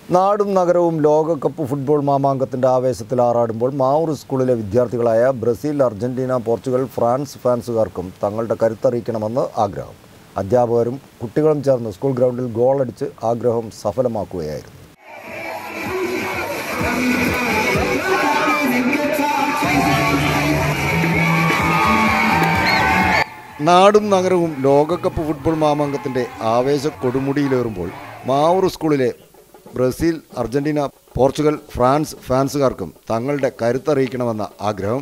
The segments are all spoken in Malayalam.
നാടും നഗരവും ലോകകപ്പ് ഫുട്ബോൾ മാമാങ്കത്തിന്റെ ആവേശത്തിൽ ആറാടുമ്പോൾ മാവൂർ സ്കൂളിലെ വിദ്യാർത്ഥികളായ ബ്രസീൽ അർജന്റീന പോർച്ചുഗൽ ഫ്രാൻസ് ഫാൻസുകാർക്കും തങ്ങളുടെ കരുത്തറിയിക്കണമെന്ന് ആഗ്രഹം അധ്യാപകരും കുട്ടികളും ചേർന്ന് സ്കൂൾ ഗ്രൗണ്ടിൽ ഗോളടിച്ച് ആഗ്രഹം സഫലമാക്കുകയായിരുന്നു നാടും നഗരവും ലോകകപ്പ് ഫുട്ബോൾ മാമാങ്കത്തിന്റെ ആവേശ കൊടുമുടിയിലേറുമ്പോൾ മാവൂർ സ്കൂളിലെ ബ്രസീൽ അർജന്റീന പോർച്ചുഗൽ ഫ്രാൻസ് ഫാൻസുകാർക്കും തങ്ങളുടെ കരുത്തറിയിക്കണമെന്ന ആഗ്രഹം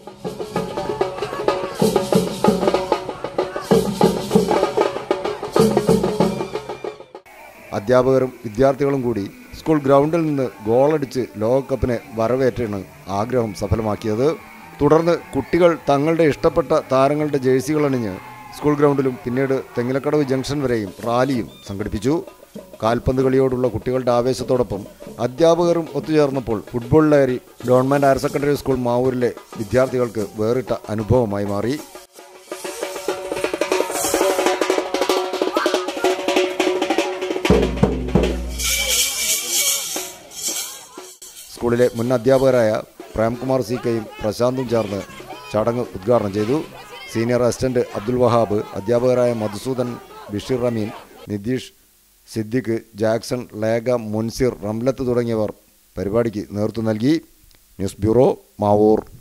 അധ്യാപകരും വിദ്യാർത്ഥികളും കൂടി സ്കൂൾ ഗ്രൗണ്ടിൽ നിന്ന് ഗോളടിച്ച് ലോകകപ്പിനെ വരവേറ്റാണ് ആഗ്രഹം സഫലമാക്കിയത് തുടർന്ന് കുട്ടികൾ തങ്ങളുടെ ഇഷ്ടപ്പെട്ട താരങ്ങളുടെ ജേഴ്സികൾ അണിഞ്ഞ് സ്കൂൾ ഗ്രൗണ്ടിലും പിന്നീട് തെങ്ങിലക്കടവ് ജംഗ്ഷൻ വരെയും റാലിയും സംഘടിപ്പിച്ചു കാൽപന്ത് കളിയോടുള്ള കുട്ടികളുടെ ആവേശത്തോടൊപ്പം അധ്യാപകരും ഒത്തുചേർന്നപ്പോൾ ഫുട്ബോൾ ലഹരി ഗവൺമെൻറ് ഹയർ സെക്കൻഡറി സ്കൂൾ മാവൂരിലെ വിദ്യാർത്ഥികൾക്ക് വേറിട്ട അനുഭവമായി മാറി സ്കൂളിലെ മുൻ അധ്യാപകരായ പ്രേംകുമാർ സി കെയും പ്രശാന്തും ചേർന്ന് ചടങ്ങ് ഉദ്ഘാടനം ചെയ്തു സീനിയർ അസിസ്റ്റന്റ് അബ്ദുൽ വഹാബ് അധ്യാപകരായ മധുസൂദൻ ബഷീർ റമീൻ നിതീഷ് സിദ്ദിഖ് ജാക്സൺ ലേഖ മുൻസിർ റംലത്ത് തുടങ്ങിയവർ പരിപാടിക്ക് നേതൃത്വം നൽകി ന്യൂസ് ബ്യൂറോ മാവൂർ